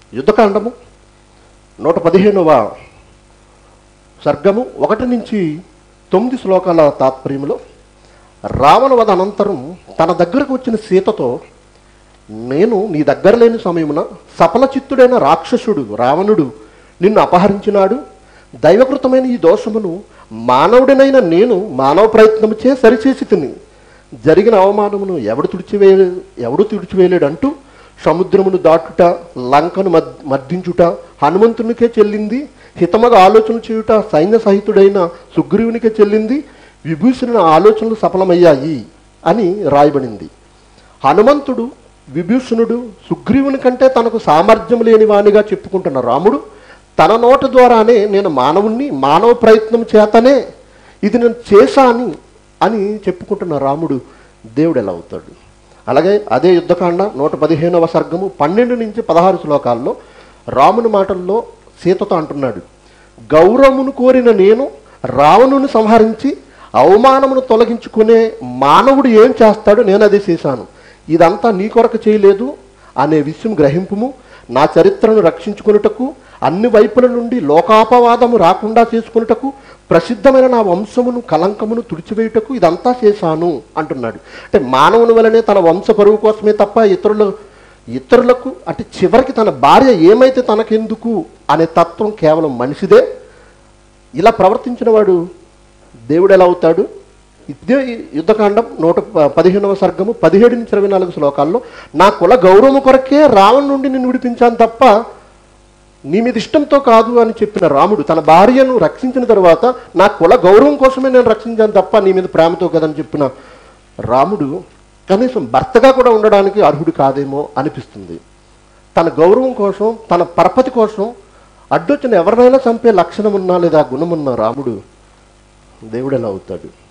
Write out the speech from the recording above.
యుద్ధకాండము నూట పదిహేనవ సర్గము ఒకటి నుంచి తొమ్మిది శ్లోకాల తాత్పర్యములో రావణ వధ అనంతరం తన దగ్గరకు వచ్చిన సీతతో నేను నీ దగ్గర లేని సమయమున సఫల చిత్తుడైన రాక్షసుడు రావణుడు నిన్ను అపహరించినాడు దైవకృతమైన ఈ దోషమును మానవుడినైన నేను మానవ ప్రయత్నముచే సరిచేసి తిని జరిగిన అవమానమును ఎవడు తుడిచివే ఎవడు తుడిచివేయలేడు అంటూ సముద్రమును దాటుట లంకను మద్ మర్దించుట హనుమంతునికే చెల్లింది హితమగా ఆలోచన చేయుట సైన్య సహితుడైన సుగ్రీవునికే చెల్లింది విభూషణ ఆలోచనలు సఫలమయ్యాయి అని రాయబడింది హనుమంతుడు విభీషణుడు సుగ్రీవుని కంటే తనకు సామర్థ్యం లేని వానిగా చెప్పుకుంటున్న రాముడు తన నోట ద్వారానే నేను మానవుణ్ణి మానవ ప్రయత్నం చేతనే ఇది నేను చేశాని అని చెప్పుకుంటున్న రాముడు దేవుడు ఎలా అవుతాడు అలాగే అదే యుద్ధకాండ నూట పదిహేనవ సర్గము పన్నెండు నుంచి పదహారు శ్లోకాల్లో రాముని మాటల్లో సీతతో అంటున్నాడు గౌరవమును కోరిన నేను రావణుని సంహరించి అవమానమును తొలగించుకునే మానవుడు ఏం చేస్తాడో నేను అదే చేశాను ఇదంతా నీ కొరకు చేయలేదు అనే విషయం గ్రహింపుము నా చరిత్రను రక్షించుకొనుటకు అన్ని వైపుల నుండి లోకాపవాదము రాకుండా చేసుకొనుటకు ప్రసిద్ధమైన నా వంశమును కలంకమును తుడిచివేయుటకు ఇదంతా చేశాను అంటున్నాడు అంటే మానవుని వలనే తన వంశ పరువు కోసమే తప్ప ఇతరుల ఇతరులకు అంటే చివరికి తన భార్య ఏమైతే తనకెందుకు అనే తత్వం కేవలం మనిషిదే ఇలా ప్రవర్తించిన వాడు దేవుడు ఎలా అవుతాడు ఇదే ఈ యుద్ధకాండం నూట ప- పదిహేనవ సర్గము పదిహేడు నుంచి ఇరవై నాలుగు శ్లోకాల్లో నా కుల గౌరవం కొరకే రావణ నుండి నిన్ను విడిపించాను తప్ప నీ మీద ఇష్టంతో కాదు అని చెప్పిన రాముడు తన భార్యను రక్షించిన తర్వాత నా కుల గౌరవం కోసమే నేను రక్షించాను తప్ప నీ మీద ప్రేమతో కదని చెప్పిన రాముడు కనీసం భర్తగా కూడా ఉండడానికి అర్హుడు కాదేమో అనిపిస్తుంది తన గౌరవం కోసం తన పరపతి కోసం అడ్డొచ్చిన ఎవరినైనా చంపే లక్షణం ఉన్నా లేదా గుణమున్న రాముడు దేవుడు ఎలా అవుతాడు